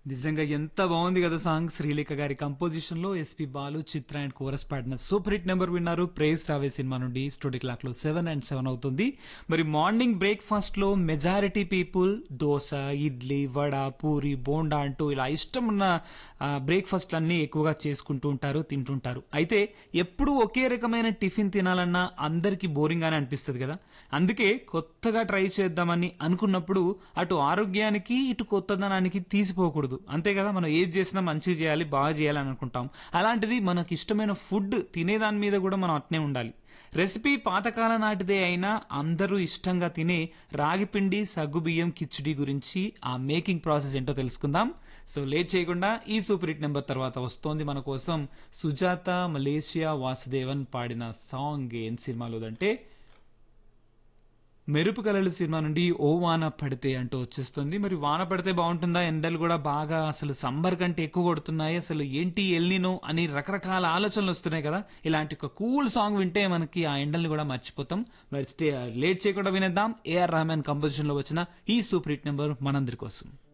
నిజంగా ఎంత బాగుంది కదా సాంగ్ శ్రీలేఖ గారి కంపోజిషన్ లో SP Balu Chitra and chorus పాడిన సూపర్ హిట్ నెంబర్ విన్నారు ప్రేస్ రావే సినిమా నుండి స్టూడియో క్లాక్ లో సెవెన్ అండ్ సెవెన్ అవుతుంది మరి మార్నింగ్ బ్రేక్ఫాస్ట్ లో మెజారిటీ పీపుల్ దోశ ఇడ్లీ వడ పూరి బోండా అంటూ ఇలా ఇష్టం ఉన్న బ్రేక్ఫాస్ట్ అన్ని ఎక్కువగా చేసుకుంటూ ఉంటారు తింటుంటారు అయితే ఎప్పుడు ఒకే రకమైన టిఫిన్ తినాలన్నా అందరికి బోరింగ్ గానే అనిపిస్తుంది కదా అందుకే కొత్తగా ట్రై చేద్దామని అనుకున్నప్పుడు అటు ఆరోగ్యానికి ఇటు కొత్తదనానికి తీసిపోకూడదు అంతే కదా మనం ఏది చేసినా మంచిగా చేయాలి బాగా చేయాలని అనుకుంటాం అలాంటిది మనకి ఇష్టమైన ఫుడ్ తినేదాని మీద కూడా మనం అట్నే ఉండాలి రెసిపీ పాతకాల నాటిదే అయినా అందరూ ఇష్టంగా తినే రాగిపిండి సగ్గుబియ్యం కిచిడి గురించి ఆ మేకింగ్ ప్రాసెస్ ఏంటో తెలుసుకుందాం సో లేట్ చేయకుండా ఈ సూపర్ హిట్ నెంబర్ తర్వాత వస్తోంది మన కోసం సుజాత మలేషియా వాసుదేవన్ పాడిన సాంగ్ ఏం సినిమాలోదంటే మెరుపు కలలు సినిమా నుండి ఓ వాన పడితే అంటూ వచ్చేస్తుంది మరి వాన పడితే బాగుంటుందా ఎండలు కూడా బాగా అసలు సంబర్ కంటే ఎక్కువ కొడుతున్నాయి అసలు ఏంటి ఎల్నినో అని రకరకాల ఆలోచనలు వస్తున్నాయి కదా ఇలాంటి ఒక కూల్ సాంగ్ వింటే మనకి ఆ ఎండల్ని కూడా మర్చిపోతాం మరి స్టే లేట్ చేయకుండా వినేద్దాం ఏఆర్ రహమాన్ కంపోజిషన్ లో వచ్చిన ఈ సూపర్ హిట్ నెంబర్ మనందరి కోసం